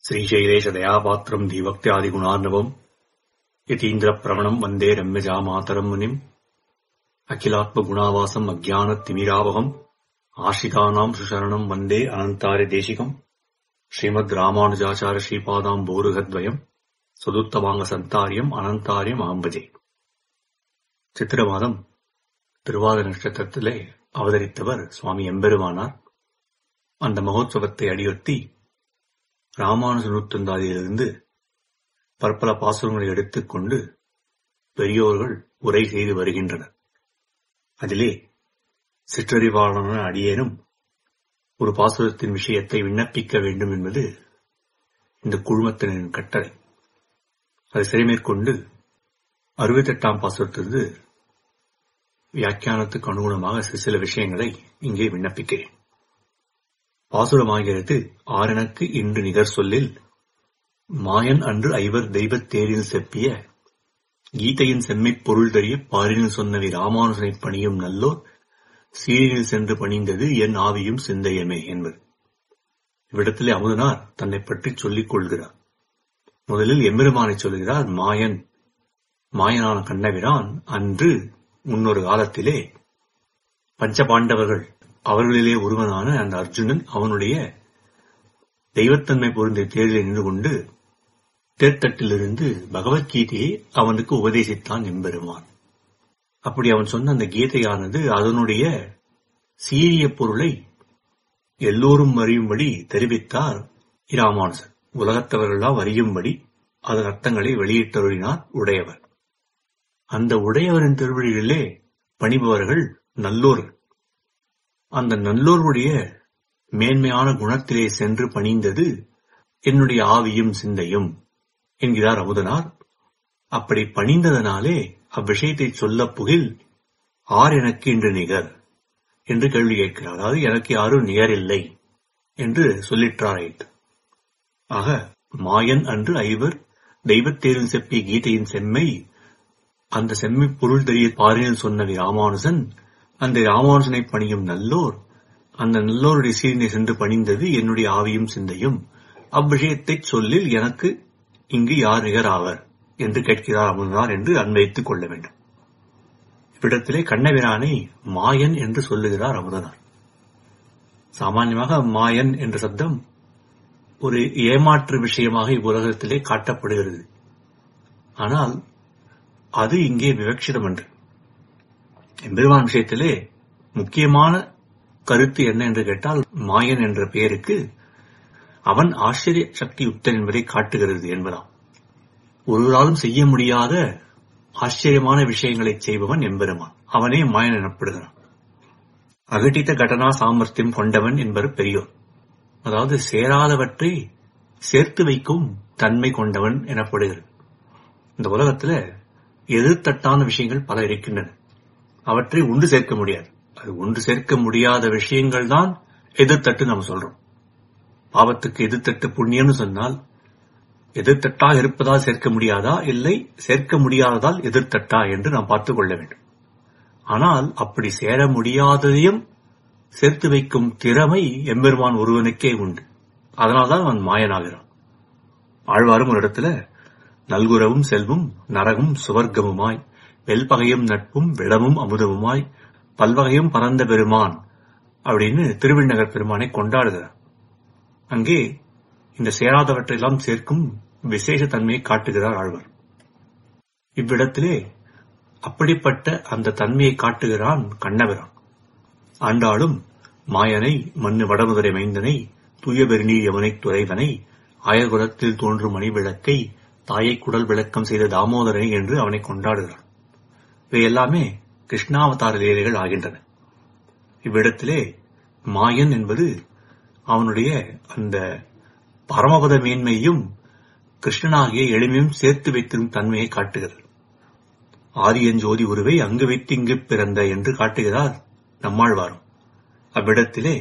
श्रीशैलेशदयापात्रम् धीभक्त्यादिगुणार्णवम् यतीन्द्रप्रवणम् वन्दे रम्यजामातरम् मुनिम् अखिलात्मगुणावासम् अज्ञानतिमिरावहम् आश्रितानाम् सुशरणम् वन्दे अनन्तार्यदेशिकम् श्रीमद् ராமானுஜாச்சார ஸ்ரீபாதாம் போருகத்வயம் சுதுத்தவாங்க சந்தாரியம் அனந்தாரியம் ஆம்பஜே சித்திர மாதம் திருவாத நட்சத்திரத்திலே அவதரித்தவர் சுவாமி எம்பெருமானார் அந்த மகோத்சவத்தை அடியொத்தி ராமானுஜ நூற்றந்தாதியிலிருந்து பற்பல பாசுரங்களை எடுத்துக்கொண்டு பெரியோர்கள் உரை செய்து வருகின்றனர் அதிலே சிற்றறிவாளன அடியேனும் ஒரு பாசுரத்தின் விஷயத்தை விண்ணப்பிக்க வேண்டும் என்பது இந்த குழுமத்தினரின் கட்டளை அதை சிறைமேற்கொண்டு அறுபத்தெட்டாம் பாசுரத்திலிருந்து வியாக்கியானத்துக்கு அனுகுணமாக சில சில விஷயங்களை இங்கே விண்ணப்பிக்கிறேன் பாசுரமாகிறது ஆரணக்கு இன்று நிகர் சொல்லில் மாயன் அன்று ஐவர் தெய்வத் தேரில் செப்பிய கீதையின் செம்மைப் பொருள் தெரிய பாரினில் சொன்னவி ராமானுஜனைப் பணியும் நல்லோர் சீரினில் சென்று பணிந்தது என் ஆவியும் சிந்தையமே என்பது இவ்விடத்திலே அமுதனார் தன்னை பற்றி சொல்லிக் கொள்கிறார் முதலில் எம்பெருமானை சொல்கிறார் மாயன் மாயனான கண்ணபிரான் அன்று முன்னொரு காலத்திலே பஞ்சபாண்டவர்கள் அவர்களிலே ஒருவனான அந்த அர்ஜுனன் அவனுடைய தெய்வத்தன்மை பொருந்திய தேர்தலில் நின்று கொண்டு தேர்தட்டிலிருந்து பகவத்கீதையை அவனுக்கு உபதேசித்தான் எம்பெருமான் அப்படி அவன் சொன்ன அந்த கீதையானது அதனுடைய சீரிய பொருளை எல்லோரும் அறியும்படி தெரிவித்தார் இராமானுசர் உலகத்தவர்களெல்லாம் அறியும்படி அதன் அர்த்தங்களை வெளியிட்டருளினார் உடையவர் அந்த உடையவரின் திருவழிகளிலே பணிபவர்கள் நல்லோர்கள் அந்த நல்லோருடைய மேன்மையான குணத்திலே சென்று பணிந்தது என்னுடைய ஆவியும் சிந்தையும் என்கிறார் அமுதனார் அப்படி பணிந்ததனாலே அவ்விஷயத்தை சொல்ல புகில் ஆர் எனக்கு இன்று நிகர் என்று கேள்வி கேட்கிறார் அதாவது எனக்கு யாரும் நிகர் இல்லை என்று சொல்லிற்றாராயிற்று ஆக மாயன் அன்று ஐவர் தெய்வத்தேரில் செப்பிய கீதையின் செம்மை அந்த செம்மை பொருள் தெரிய பாரினில் சொன்னவி ராமானுஜன் அந்த ராமானுஜனை பணியும் நல்லோர் அந்த நல்லோருடைய சீரினை சென்று பணிந்தது என்னுடைய ஆவியும் சிந்தையும் அவ்விஷயத்தை சொல்லில் எனக்கு இங்கு யார் நிகராவர் என்று கேட்கிறார் அமுதனார் என்று அன்வைத்துக் கொள்ள வேண்டும் இவ்விடத்திலே கண்ணபிரானை மாயன் என்று சொல்லுகிறார் அமுதனார் சாமான்யமாக மாயன் என்ற சப்தம் ஒரு ஏமாற்று விஷயமாக இவ்வுலகத்திலே காட்டப்படுகிறது ஆனால் அது இங்கே விவக்ஷிதம் என்று எம்பெருமான் விஷயத்திலே முக்கியமான கருத்து என்ன என்று கேட்டால் மாயன் என்ற பெயருக்கு அவன் ஆச்சரிய சக்தி யுக்தன் என்பதை காட்டுகிறது என்பதாம் ஒருவராலும் செய்ய முடியாத ஆச்சரியமான விஷயங்களை செய்பவன் எம்பெருமான் அவனே மாயன் எனப்படுகிறான் அகட்டித்த கடனா சாமர்த்தியம் கொண்டவன் என்பவர் பெரியோர் அதாவது சேராதவற்றை சேர்த்து வைக்கும் தன்மை கொண்டவன் எனப்படுகிறது இந்த உலகத்துல எதிர்த்தட்டான விஷயங்கள் பல இருக்கின்றன அவற்றை ஒன்று சேர்க்க முடியாது அது ஒன்று சேர்க்க முடியாத விஷயங்கள் தான் எதிர்த்தட்டு நம்ம சொல்றோம் பாவத்துக்கு எதிர்த்தட்டு புண்ணியம்னு சொன்னால் எதிர்த்தட்டாக இருப்பதால் சேர்க்க முடியாதா இல்லை சேர்க்க முடியாததால் எதிர்த்தட்டா என்று நாம் பார்த்துக் கொள்ள வேண்டும் ஆனால் அப்படி சேர முடியாததையும் சேர்த்து வைக்கும் திறமை எம்பெருமான் ஒருவனுக்கே உண்டு அதனால்தான் அவன் மாயனாகிறான் ஆழ்வாரும் ஒரு இடத்துல நல்குறவும் செல்வும் நரகும் சுவர்க்கமுமாய் வெல்பகையும் நட்பும் விடமும் அமுதமுமாய் பல்வகையும் பரந்த பெருமான் அப்படின்னு திருவிண்ணகர் பெருமானை கொண்டாடுகிறார் அங்கே இந்த சேராதவற்றையெல்லாம் சேர்க்கும் விசேஷ தன்மையை காட்டுகிறார் ஆழ்வார் இவ்விடத்திலே அப்படிப்பட்ட அந்த தன்மையை காட்டுகிறான் கண்ணபிரான் ஆண்டாளும் மாயனை மண்ணு வடமுதரை மைந்தனை தூய பெருநீர் யவனை துறைவனை ஆயகுலத்தில் தோன்றும் மணி விளக்கை தாயை குடல் விளக்கம் செய்த தாமோதரனை என்று அவனை கொண்டாடுகிறான் இவை எல்லாமே கிருஷ்ணாவதார லீலைகள் ஆகின்றன இவ்விடத்திலே மாயன் என்பது அவனுடைய அந்த பரமபத மேன்மையும் கிருஷ்ணனாகிய எளிமையும் சேர்த்து வைத்திருக்கும் தன்மையை காட்டுகிறது ஆரியன் ஜோதி உருவை அங்கு வைத்து இங்கு பிறந்த என்று காட்டுகிறார் நம்மாழ்வாரும் அவ்விடத்திலே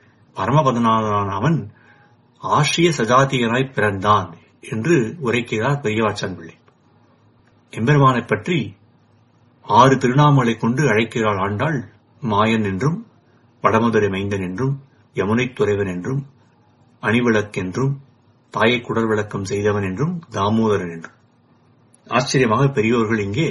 பரமபதனான அவன் ஆசிரிய சஜாத்தியனாய் பிறந்தான் என்று உரைக்கிறார் பெரியவாச்சான் பிள்ளை எம்பெருமானைப் பற்றி ஆறு திருநாமலை கொண்டு அழைக்கிறாள் ஆண்டாள் மாயன் என்றும் வடமதுரை மைந்தன் என்றும் யமுனைத் துறைவன் என்றும் அணிவிளக்கென்றும் தாயை குடல் விளக்கம் செய்தவன் என்றும் தாமோதரன் என்றும் ஆச்சரியமாக பெரியோர்கள் இங்கே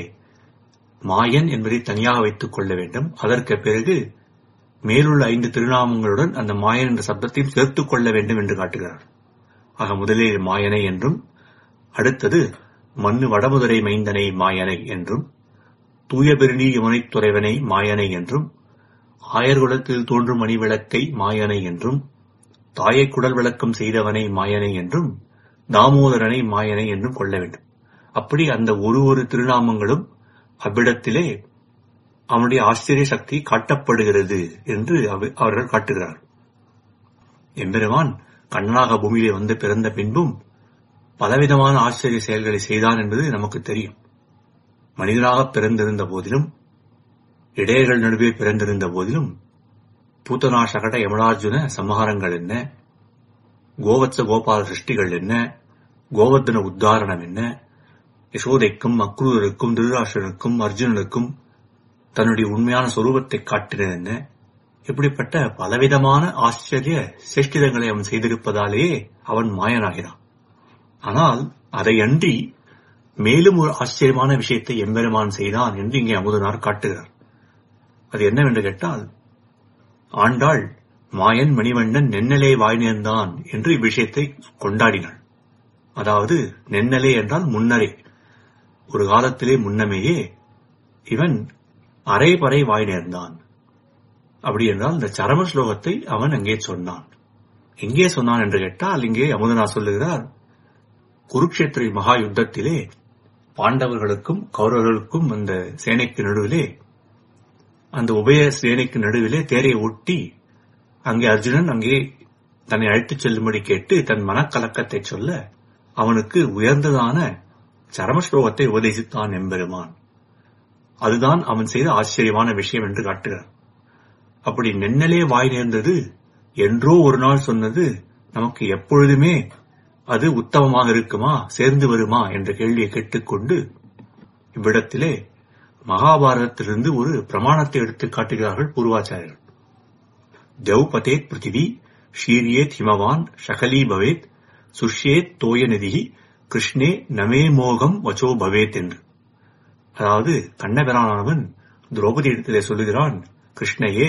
மாயன் என்பதை தனியாக வைத்துக் கொள்ள வேண்டும் அதற்கு பிறகு மேலுள்ள ஐந்து திருநாமங்களுடன் அந்த மாயன் என்ற சப்தத்தையும் சேர்த்துக் கொள்ள வேண்டும் என்று காட்டுகிறார் ஆக முதலில் மாயனை என்றும் அடுத்தது மண்ணு வடமுதரை மைந்தனை மாயனை என்றும் தூய பெருநீ யமுனைத் துறைவனை மாயனை என்றும் ஆயர்குலத்தில் தோன்றும் மணிவிளக்கை மாயனை என்றும் தாயை குடல் விளக்கம் செய்தவனை மாயனை என்றும் தாமோதரனை மாயனை என்றும் கொள்ள வேண்டும் அப்படி அந்த ஒரு ஒரு திருநாமங்களும் அவ்விடத்திலே அவனுடைய ஆச்சரிய சக்தி காட்டப்படுகிறது என்று அவ- அவர்கள் காட்டுகிறார் எம்பெருமான் கண்ணனாக பூமியிலே வந்து பிறந்த பின்பும் பலவிதமான ஆச்சரிய செயல்களை செய்தான் என்பது நமக்கு தெரியும் மனிதனாக பிறந்திருந்த போதிலும் இடையர்கள் நடுவே பிறந்திருந்த போதிலும் பூத்தனா சகட யமலார்ஜுன சம்ஹாரங்கள் என்ன கோவத்ச கோபால சிருஷ்டிகள் என்ன கோவர்தன உத்தாரணம் என்ன யசோதைக்கும் அக்ரூரருக்கும் திருராஷ்டனுக்கும் அர்ஜுனனுக்கும் தன்னுடைய உண்மையான சொரூபத்தை காட்டினது என்ன இப்படிப்பட்ட பலவிதமான ஆச்சரிய சேஷ்டிதங்களை அவன் செய்திருப்பதாலேயே அவன் மாயனாகிறான் ஆனால் அதை அன்றி மேலும் ஒரு ஆச்சரியமான விஷயத்தை எம்பெருமான் செய்தான் என்று இங்கே அமுதனார் காட்டுகிறார் அது என்னவென்று கேட்டால் ஆண்டாள் மாயன் மணிவண்ணன் நென்னலே வாய் நேர்ந்தான் என்று இவ்விஷயத்தை கொண்டாடினாள் அதாவது நென்னலே என்றால் முன்னரே ஒரு காலத்திலே முன்னமேயே இவன் அரை பறை வாய் நேர்ந்தான் அப்படி என்றால் இந்த சரம ஸ்லோகத்தை அவன் அங்கே சொன்னான் எங்கே சொன்னான் என்று கேட்டால் இங்கே அமுதனா சொல்லுகிறார் குருக்ஷேத்திர மகா யுத்தத்திலே பாண்டவர்களுக்கும் கௌரவர்களுக்கும் அந்த சேனைக்கு நடுவிலே அந்த உபய சேனைக்கு நடுவிலே தேரை ஒட்டி அங்கே அர்ஜுனன் அங்கே தன்னை அழைத்துச் செல்லும்படி கேட்டு தன் மனக்கலக்கத்தை சொல்ல அவனுக்கு உயர்ந்ததான சரம ஸ்லோகத்தை உபதேசித்தான் எம்பெருமான் அதுதான் அவன் செய்த ஆச்சரியமான விஷயம் என்று காட்டுகிறார் அப்படி நென்னலே வாய் நேர்ந்தது என்றோ ஒரு நாள் சொன்னது நமக்கு எப்பொழுதுமே அது உத்தமமாக இருக்குமா சேர்ந்து வருமா என்ற கேள்வியை கேட்டுக்கொண்டு இவ்விடத்திலே மகாபாரதத்திலிருந்து ஒரு பிரமாணத்தை எடுத்து காட்டுகிறார்கள் பூர்வாச்சாரியர்கள் தேவ்பதேத் பிருத்திவி ஷீரியேத் ஹிமவான் ஷகலீ பவேத் சுஷ்யேத் தோய நிதிஹி கிருஷ்ணே நமே மோகம் வச்சோ பவேத் என்று அதாவது கண்ணபிரானவன் திரௌபதி இடத்திலே சொல்லுகிறான் கிருஷ்ணையே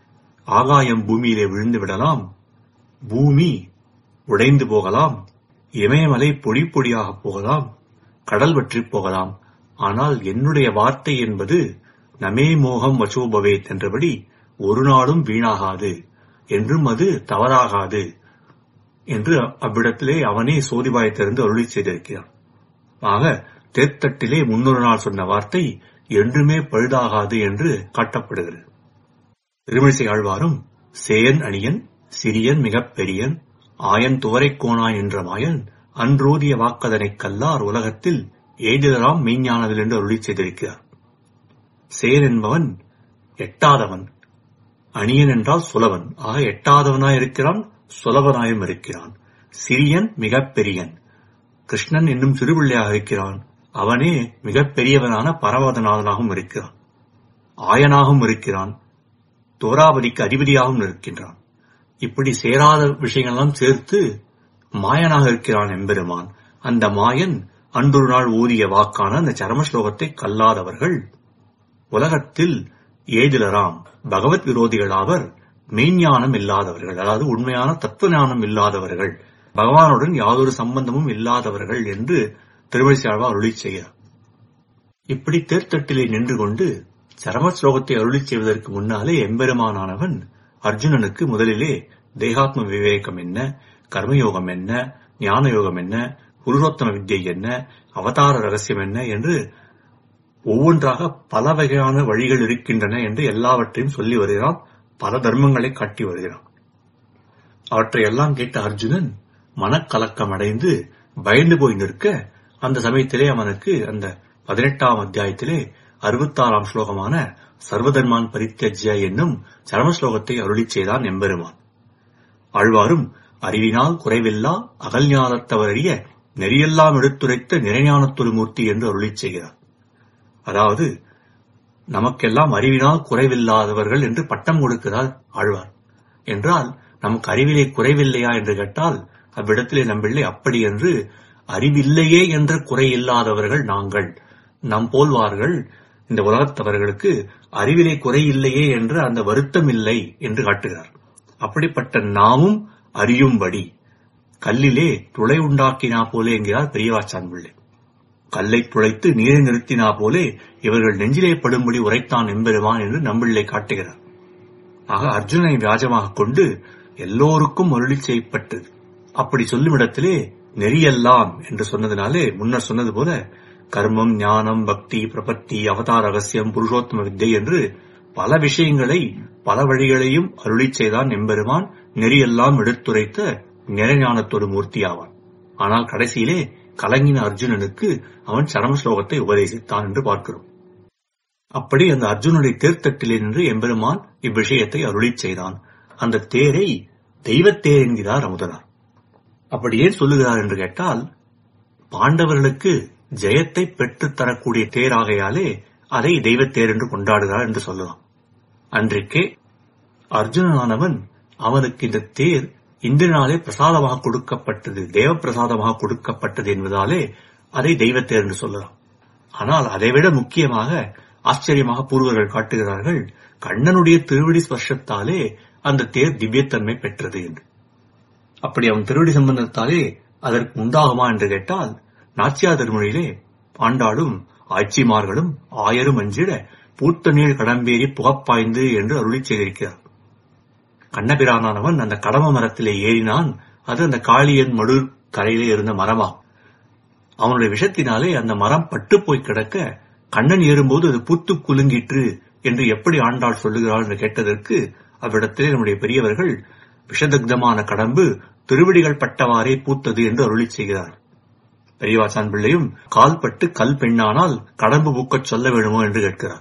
ஆகாயம் பூமியிலே விழுந்து விடலாம் பூமி உடைந்து போகலாம் இமயமலை பொடி பொடியாக போகலாம் கடல் வற்றி போகலாம் ஆனால் என்னுடைய வார்த்தை என்பது நமே மோகம் வசோபவேத் என்றபடி ஒரு நாளும் வீணாகாது என்றும் அது தவறாகாது என்று அவ்விடத்திலே அவனே சோதிவாயத்திலிருந்து அருளி செய்திருக்கிறான் ஆக தேர்த்தட்டிலே முன்னொரு நாள் சொன்ன வார்த்தை என்றுமே பழுதாகாது என்று காட்டப்படுகிறது திருமிழிசை ஆழ்வாரும் சேயன் அணியன் சிறியன் மிகப் பெரியன் ஆயன் துவரைக் கோணான் என்ற மாயன் அன்றோதிய வாக்கதனைக் கல்லார் உலகத்தில் எய்திலராம் மெய்ஞானவில் என்று அருளி செய்திருக்கிறார் சேயன் என்பவன் எட்டாதவன் அணியன் என்றால் சுலவன் ஆக எட்டாதவனாய் இருக்கிறான் சுலவனாயும் இருக்கிறான் சிறியன் மிகப் பெரியன் கிருஷ்ணன் என்னும் சிறுபிள்ளையாக இருக்கிறான் அவனே மிகப் பெரியவனான பரவதநாதனாகவும் இருக்கிறான் ஆயனாகவும் இருக்கிறான் தோராபதிக்கு அதிபதியாகவும் இருக்கின்றான் இப்படி சேராத விஷயங்களெல்லாம் சேர்த்து மாயனாக இருக்கிறான் எம்பெருமான் அந்த மாயன் அன்றொரு நாள் ஓதிய வாக்கான அந்த சரம ஸ்லோகத்தை கல்லாதவர்கள் உலகத்தில் ஏதிலராம் பகவத் விரோதிகளாவர் மெய்ஞானம் இல்லாதவர்கள் அதாவது உண்மையான தத்துவ ஞானம் இல்லாதவர்கள் பகவானுடன் யாதொரு சம்பந்தமும் இல்லாதவர்கள் என்று திருவள்ளியாழ்வா அருளி செய்கிறார் இப்படி தேர்த்தட்டிலே நின்று கொண்டு சரம ஸ்லோகத்தை அருளி செய்வதற்கு முன்னாலே எம்பெருமானானவன் அர்ஜுனனுக்கு முதலிலே தேகாத்ம விவேகம் என்ன கர்மயோகம் என்ன ஞான யோகம் என்ன புருஷோத்தம வித்யை என்ன அவதார ரகசியம் என்ன என்று ஒவ்வொன்றாக பல வகையான வழிகள் இருக்கின்றன என்று எல்லாவற்றையும் சொல்லி வருகிறான் பல தர்மங்களை காட்டி வருகிறான் அவற்றை எல்லாம் கேட்ட அர்ஜுனன் மனக்கலக்கம் அடைந்து பயந்து போய் நிற்க அந்த சமயத்திலே அவனுக்கு அந்த பதினெட்டாம் அத்தியாயத்திலே அறுபத்தாறாம் ஸ்லோகமான சர்வதர்மான் பரித்தஜ்ய என்னும் சரம ஸ்லோகத்தை அருளிச் செய்தான் எம்பெருமான் ஆழ்வாரும் அறிவினால் குறைவில்லா அகல்ஞானத்தவரறிய நெறியெல்லாம் எடுத்துரைத்த நிறைஞானத்தொரு மூர்த்தி என்று அருளிச் செய்கிறார் அதாவது நமக்கெல்லாம் அறிவினால் குறைவில்லாதவர்கள் என்று பட்டம் கொடுக்கிறார் ஆழ்வார் என்றால் நமக்கு அறிவிலே குறைவில்லையா என்று கேட்டால் அவ்விடத்திலே நம்பிள்ளை அப்படி என்று அறிவில்லையே என்ற குறை இல்லாதவர்கள் நாங்கள் நம் போல்வார்கள் இந்த உலகத்தவர்களுக்கு அறிவிலே குறை இல்லையே என்ற அந்த வருத்தம் இல்லை என்று காட்டுகிறார் அப்படிப்பட்ட நாமும் அறியும்படி கல்லிலே துளை உண்டாக்கினா போலே என்கிறார் பெரியவாச்சான் பிள்ளை கல்லை துளைத்து நீரை நிறுத்தினா போலே இவர்கள் நெஞ்சிலே படும்படி உரைத்தான் எம்பெருமான் என்று நம்பிள்ளை காட்டுகிறார் ஆக அர்ஜுனனை வியாஜமாக கொண்டு எல்லோருக்கும் அருளி செய்யப்பட்டது அப்படி சொல்லும் இடத்திலே நெறியெல்லாம் என்று சொன்னதினாலே முன்னர் சொன்னது போல கர்மம் ஞானம் பக்தி பிரபத்தி அவதார ரகசியம் புருஷோத்தம வித்தை என்று பல விஷயங்களை பல வழிகளையும் அருளி செய்தான் எம்பெருமான் நெறியெல்லாம் எடுத்துரைத்த நிறைஞானத்தொரு மூர்த்தியாவான் ஆனால் கடைசியிலே கலங்கின அர்ஜுனனுக்கு அவன் சரம ஸ்லோகத்தை உபதேசித்தான் என்று பார்க்கிறோம் அப்படி அந்த அர்ஜுனுடைய தேர்த்தட்டிலே நின்று எம்பெருமான் இவ்விஷயத்தை அருளிச் செய்தான் அந்த தேரை தெய்வத்தேர் என்கிறார் அமுதனார் அப்படி ஏன் சொல்லுகிறார் என்று கேட்டால் பாண்டவர்களுக்கு ஜெயத்தை பெற்றுத் தரக்கூடிய தேராகையாலே அதை தெய்வத்தேர் என்று கொண்டாடுகிறார் என்று சொல்லலாம் அன்றைக்கே அர்ஜுனனானவன் அவனுக்கு இந்த தேர் இந்திரனாலே பிரசாதமாக கொடுக்கப்பட்டது தேவ பிரசாதமாக கொடுக்கப்பட்டது என்பதாலே அதை தெய்வத்தேர் என்று சொல்லலாம் ஆனால் அதைவிட முக்கியமாக ஆச்சரியமாக பூர்வர்கள் காட்டுகிறார்கள் கண்ணனுடைய திருவடி ஸ்பர்ஷத்தாலே அந்த தேர் திவ்யத்தன்மை பெற்றது என்று அப்படி அவன் திருவடி சம்பந்தத்தாலே அதற்கு உண்டாகுமா என்று கேட்டால் நாச்சியா திருமொழியிலே பாண்டாளும் ஆட்சிமார்களும் ஆயரும் அஞ்சிட பூத்த நீர் கடம்பேறி புகப்பாய்ந்து என்று அருளி செய்திருக்கிறார் கண்ணபிரானானவன் அந்த கடம மரத்திலே ஏறினான் அது அந்த காளியன் மடு கரையிலே இருந்த மரமா அவனுடைய விஷத்தினாலே அந்த மரம் பட்டு போய் கிடக்க கண்ணன் ஏறும்போது அது புத்து குலுங்கிற்று என்று எப்படி ஆண்டாள் சொல்லுகிறாள் என்று கேட்டதற்கு அவ்விடத்திலே நம்முடைய பெரியவர்கள் விஷதக்தமான கடம்பு திருவடிகள் பட்டவாறே பூத்தது என்று அருளி செய்கிறார் பெரியவாசான் பிள்ளையும் கால் பட்டு கல் பெண்ணானால் கடம்பு பூக்கச் சொல்ல வேணுமோ என்று கேட்கிறார்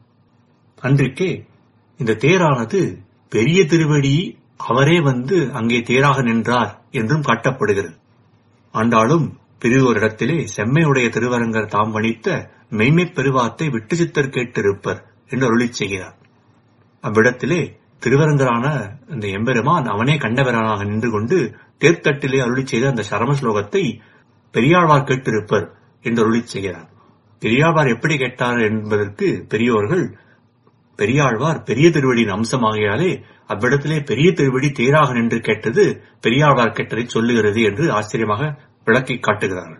அன்றைக்கே இந்த தேரானது பெரிய திருவடி அவரே வந்து அங்கே தேராக நின்றார் என்றும் காட்டப்படுகிறது ஆண்டாலும் பிரிதோரிடத்திலே செம்மையுடைய திருவரங்கர் தாம் வணித்த மெய்மைப் பெருவாத்தை விட்டு சித்தர் கேட்டிருப்பர் என்று அருளிச் செய்கிறார் அவ்விடத்திலே திருவரங்கரான இந்த எம்பெருமான் அவனே கண்டவரானாக நின்று கொண்டு தேர்த்தட்டிலே அருளிச் செய்த அந்த சரம ஸ்லோகத்தை பெரியாழ்வார் கேட்டிருப்பர் என்று அருளிச் செய்கிறார் பெரியாழ்வார் எப்படி கேட்டார் என்பதற்கு பெரியோர்கள் பெரியாழ்வார் பெரிய திருவடியின் அம்சமாகையாலே அவ்விடத்திலே பெரிய திருவடி தேராக நின்று கேட்டது பெரியாழ்வார் கேட்டதை சொல்லுகிறது என்று ஆச்சரியமாக விளக்கிக் காட்டுகிறார்கள்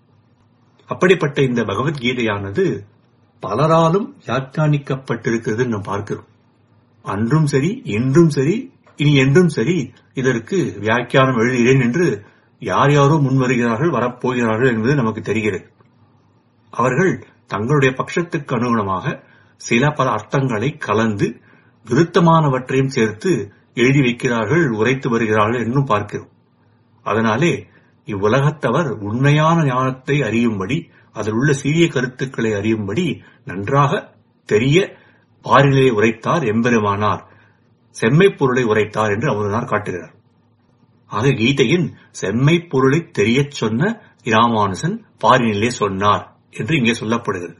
அப்படிப்பட்ட இந்த பகவத்கீதையானது பலராலும் வியாக்கியானிக்கப்பட்டிருக்கிறது நாம் பார்க்கிறோம் அன்றும் சரி இன்றும் சரி இனி என்றும் சரி இதற்கு வியாக்கியானம் எழுதுகிறேன் என்று யார் யாரோ முன்வருகிறார்கள் வரப்போகிறார்கள் என்பது நமக்கு தெரிகிறது அவர்கள் தங்களுடைய பட்சத்துக்கு அனுகுணமாக சில பல அர்த்தங்களை கலந்து விருத்தமானவற்றையும் சேர்த்து எழுதி வைக்கிறார்கள் உரைத்து வருகிறார்கள் என்றும் பார்க்கிறோம் அதனாலே இவ்வுலகத்தவர் உண்மையான ஞானத்தை அறியும்படி அதில் உள்ள சீரிய கருத்துக்களை அறியும்படி நன்றாக தெரிய பாரிலே உரைத்தார் எம்பெருமானார் செம்மைப் பொருளை உரைத்தார் என்று அமுதனார் காட்டுகிறார் ஆக கீதையின் செம்மைப் பொருளை தெரியச் சொன்ன இராமானுசன் பாரினிலே சொன்னார் என்று இங்கே சொல்லப்படுகிறது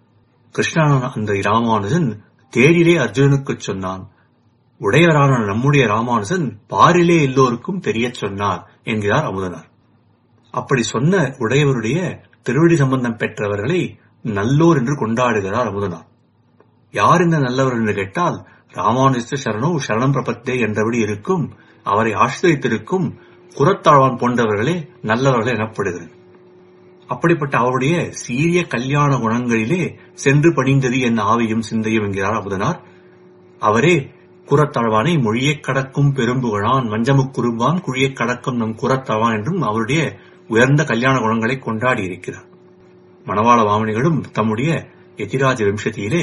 கிருஷ்ணனான அந்த இராமானுஜன் தேரிலே அர்ஜுனனுக்குச் சொன்னான் உடையவரான நம்முடைய ராமானுஜன் பாரிலே எல்லோருக்கும் தெரியச் சொன்னார் என்கிறார் அமுதனார் அப்படி சொன்ன உடையவருடைய திருவடி சம்பந்தம் பெற்றவர்களை நல்லோர் என்று கொண்டாடுகிறார் அமுதனார் யார் இந்த நல்லவர் என்று கேட்டால் ராமானுஜ சரணோ சரணம் பிரபத்தே என்றபடி இருக்கும் அவரை ஆசிரியத்திருக்கும் குரத்தாழ்வான் போன்றவர்களே நல்லவர்கள் எனப்படுகிறது அப்படிப்பட்ட அவருடைய சீரிய கல்யாண குணங்களிலே சென்று பணிந்தது என் ஆவியும் சிந்தையும் என்கிறார் அமுதனார் அவரே குரத்தாழ்வானை மொழியைக் கடக்கும் பெரும்புகழான் மஞ்சமுக் குறும்பான் குழியைக் கடக்கும் நம் குரத்தாழ்வான் என்றும் அவருடைய உயர்ந்த கல்யாண குணங்களை கொண்டாடி இருக்கிறார் மணவாள வாமணிகளும் தம்முடைய எதிராஜ வம்சத்தியிலே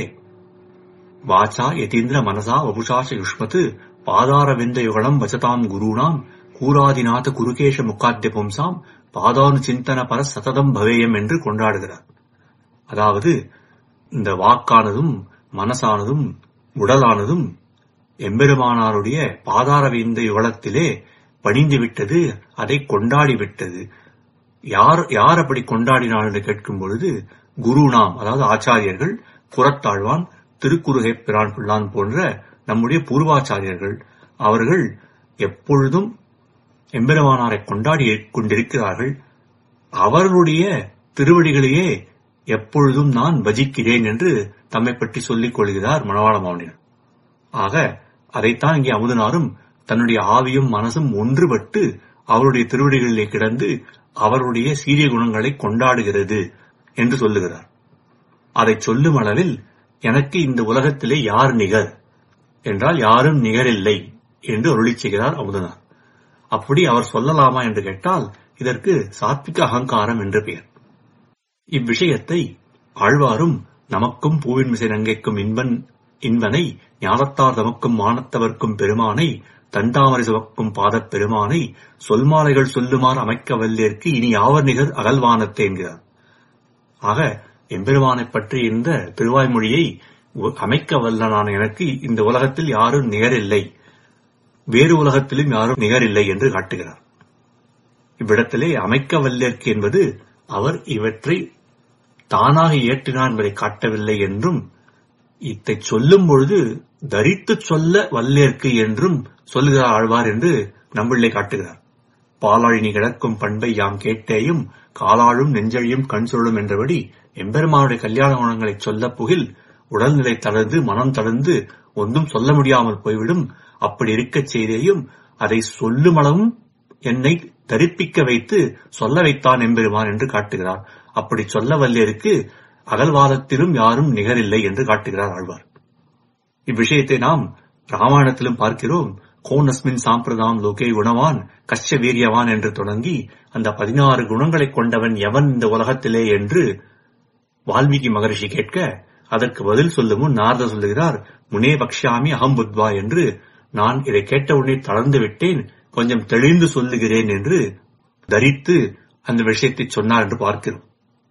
வாச்சா யதீந்திர மனசா வபுஷாச யுஷ்மத்து பாதார விந்த யுகலம் வசதாம் குருணாம் கூராதிநாத குருகேஷ முக்காத்திய பும்சாம் பாதானு சிந்தன பர சததம் பவேயம் என்று கொண்டாடுகிறார் அதாவது இந்த வாக்கானதும் மனசானதும் உடலானதும் எம்பெருமானாருடைய பாதார விந்த யுகலத்திலே பணிந்து விட்டது அதை கொண்டாடி விட்டது யார் யார் அப்படி கொண்டாடினார் என்று கேட்கும் பொழுது குருநாம் அதாவது ஆச்சாரியர்கள் புறத்தாழ்வான் திருக்குறுகை பிரான் பிள்ளான் போன்ற நம்முடைய பூர்வாச்சாரியர்கள் அவர்கள் எப்பொழுதும் எம்பெருமானாரை கொண்டாடி கொண்டிருக்கிறார்கள் அவர்களுடைய திருவடிகளையே எப்பொழுதும் நான் பஜிக்கிறேன் என்று தம்மை பற்றி சொல்லிக் கொள்கிறார் மணவாள மாமனினர் ஆக அதைத்தான் இங்கே அமுதனாரும் தன்னுடைய ஆவியும் மனசும் ஒன்றுபட்டு அவருடைய திருவடிகளிலே கிடந்து அவருடைய சீரிய குணங்களை கொண்டாடுகிறது என்று சொல்லுகிறார் அதை சொல்லும் அளவில் எனக்கு இந்த உலகத்திலே யார் நிகர் என்றால் யாரும் நிகரில்லை என்று அருளிச் செய்கிறார் அமுதனார் அப்படி அவர் சொல்லலாமா என்று கேட்டால் இதற்கு சாத்விக அகங்காரம் என்று பெயர் இவ்விஷயத்தை ஆழ்வாரும் நமக்கும் பூவின் மிசை நங்கைக்கும் இன்பன் இன்பனை ஞானத்தார் தமக்கும் மானத்தவர்க்கும் பெருமானை தண்டாமரை சுமக்கும் பாதப் பெருமானை சொல்மாலைகள் சொல்லுமாறு அமைக்க வல்லேற்கு இனி யாவர் நிகர் அகல்வானத்தே என்கிறார் ஆக எம்பெருமானைப் பற்றி இந்த திருவாய்மொழியை ஒ- அமைக்க வல்ல நான் எனக்கு இந்த உலகத்தில் யாரும் நிகரில்லை வேறு உலகத்திலும் யாரும் நிகரில்லை என்று காட்டுகிறார் இவ்விடத்திலே அமைக்க வல்லேற்கு என்பது அவர் இவற்றை தானாக இயற்றினார் என்பதை காட்டவில்லை என்றும் இத்தை சொல்லும் பொழுது தரித்துச் சொல்ல வல்லேற்கு என்றும் சொல்லுகிறார் ஆழ்வார் என்று நம்பிள்ளை காட்டுகிறார் பாலாழினி கிடக்கும் பண்பை யாம் கேட்டேயும் காலாழும் நெஞ்சழியும் கண் சொல்லும் என்றபடி எம்பெருமானுடைய கல்யாண குணங்களைச் சொல்ல புகில் உடல்நிலை தளர்ந்து மனம் தளர்ந்து ஒன்றும் சொல்ல முடியாமல் போய்விடும் அப்படி இருக்கச் செய்தேயும் அதை சொல்லுமளவும் என்னை தரிப்பிக்க வைத்து சொல்ல வைத்தான் எம்பெருமான் என்று காட்டுகிறார் அப்படி சொல்ல வல்லேருக்கு அகல்வாதத்திலும் யாரும் நிகரில்லை என்று காட்டுகிறார் ஆழ்வார் இவ்விஷயத்தை நாம் ராமாயணத்திலும் பார்க்கிறோம் கோனஸ்மின் சாம்பிரதாம் லோகே குணவான் கஷ்ட வீரியவான் என்று தொடங்கி அந்த பதினாறு குணங்களைக் கொண்டவன் எவன் இந்த உலகத்திலே என்று வால்மீகி மகரிஷி கேட்க அதற்கு பதில் சொல்லும் முன் நாரத சொல்லுகிறார் முனே பக்ஷாமி அகம் புத்வா என்று நான் இதை கேட்டவுடனே தளர்ந்து விட்டேன் கொஞ்சம் தெளிந்து சொல்லுகிறேன் என்று தரித்து அந்த விஷயத்தை சொன்னார் என்று பார்க்கிறோம்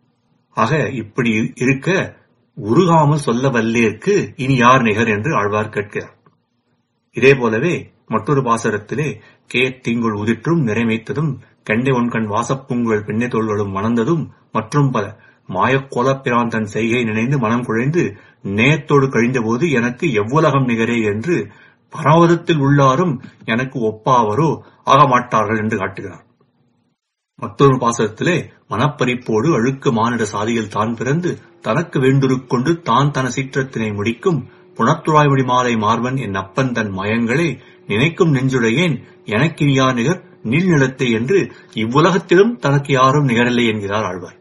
ஆக இப்படி இருக்க உருகாமல் சொல்ல வல்லேற்கு இனி யார் நிகர் என்று ஆழ்வார் கேட்கிறார் இதே போலவே மற்றொரு பாசரத்திலே கே தீங்குள் உதிற்றும் நிறைமைத்ததும் கண்டை ஒன்கண் வாசப்பூங்குழல் பெண்ணை தோள்களும் மணந்ததும் மற்றும் பல மாயக் கோலப்பிரான் தன் செய்கை நினைந்து மனம் குழைந்து நேயத்தோடு கழிந்தபோது எனக்கு எவ்வுலகம் நிகரே என்று பரவதத்தில் உள்ளாரும் எனக்கு ஒப்பாவரோ ஆக மாட்டார்கள் என்று காட்டுகிறார் மற்றொரு பாசகத்திலே மனப்பறிப்போடு அழுக்கு மானிட சாதியில் தான் பிறந்து தனக்கு வேண்டுருக்கொண்டு தான் தன சீற்றத்தினை முடிக்கும் புனத்துழாய்மொழி மாலை மார்பன் என் அப்பன் தன் மயங்களே நினைக்கும் நெஞ்சுடையேன் எனக்கினியா நிகர் நீள்நிலத்தை என்று இவ்வுலகத்திலும் தனக்கு யாரும் நிகரில்லை என்கிறார் ஆழ்வார்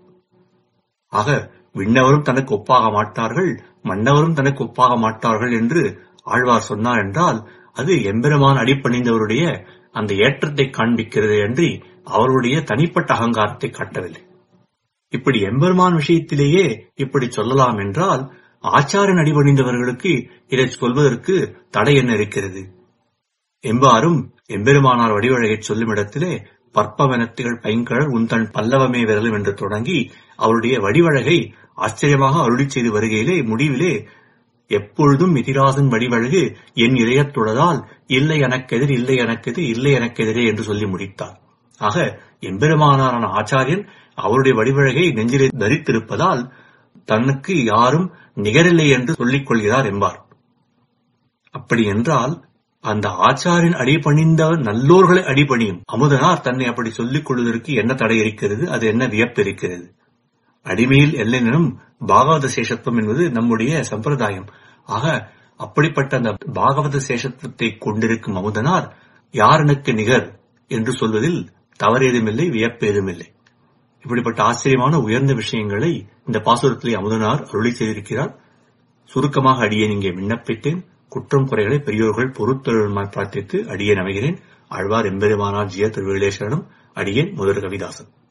ஆக விண்ணவரும் தனக்கு ஒப்பாக மாட்டார்கள் மன்னவரும் தனக்கு ஒப்பாக மாட்டார்கள் என்று ஆழ்வார் சொன்னார் என்றால் அது எம்பெருமான் அடிப்பணிந்தவருடைய அந்த ஏற்றத்தை காண்பிக்கிறது அன்றி அவருடைய தனிப்பட்ட அகங்காரத்தை காட்டவில்லை இப்படி எம்பெருமான் விஷயத்திலேயே இப்படி சொல்லலாம் என்றால் ஆச்சாரன் அடிபணிந்தவர்களுக்கு இதை சொல்வதற்கு தடை என்ன இருக்கிறது எம்பாரும் எம்பெருமானார் வடிவழகைச் சொல்லும் இடத்திலே பற்பவனத்திகள் பைங்கழல் உன் தன் பல்லவமே விரலும் என்று தொடங்கி அவருடைய வடிவழகை ஆச்சரியமாக அருளிச் செய்து வருகையிலே முடிவிலே எப்பொழுதும் மிதிராசன் வடிவழகு என் இதயத்துள்ளதால் இல்லை எனக்கெதிர் இல்லை எனக்கெதிர் இல்லை எனக்கெதிரே என்று சொல்லி முடித்தார் ஆக எம்பெருமானாரான ஆச்சாரியன் அவருடைய வடிவழகை நெஞ்சிலே தரித்திருப்பதால் தனக்கு யாரும் நிகரில்லை என்று சொல்லிக் கொள்கிறார் என்பார் அப்படி என்றால் அந்த ஆச்சாரின் அடிபணிந்த நல்லோர்களை அடிபணியும் அமுதனார் தன்னை அப்படி சொல்லிக் கொள்வதற்கு என்ன தடை இருக்கிறது அது என்ன வியப்பு இருக்கிறது அடிமையில் எல்லைனும் பாகவத சேஷத்துவம் என்பது நம்முடைய சம்பிரதாயம் ஆக அப்படிப்பட்ட அந்த பாகவத சேஷத்துவத்தை கொண்டிருக்கும் அமுதனார் யார் எனக்கு நிகர் என்று சொல்வதில் தவறேதுமில்லை வியப்பு ஏதுமில்லை இப்படிப்பட்ட ஆச்சரியமான உயர்ந்த விஷயங்களை இந்த பாசுரத்திலே அமுதனார் அருளி செய்திருக்கிறார் சுருக்கமாக அடியேன் இங்கே விண்ணப்பித்தேன் குற்றம் குறைகளை பெரியோர்கள் பொறுத்தொழிலுமாய் பிரார்த்தித்து அடியேன் அமைகிறேன் ஆழ்வார் எம்பெருமானார் ஜிய திருவிழேஸ்வரனும் அடியேன் முதல் கவிதாசன்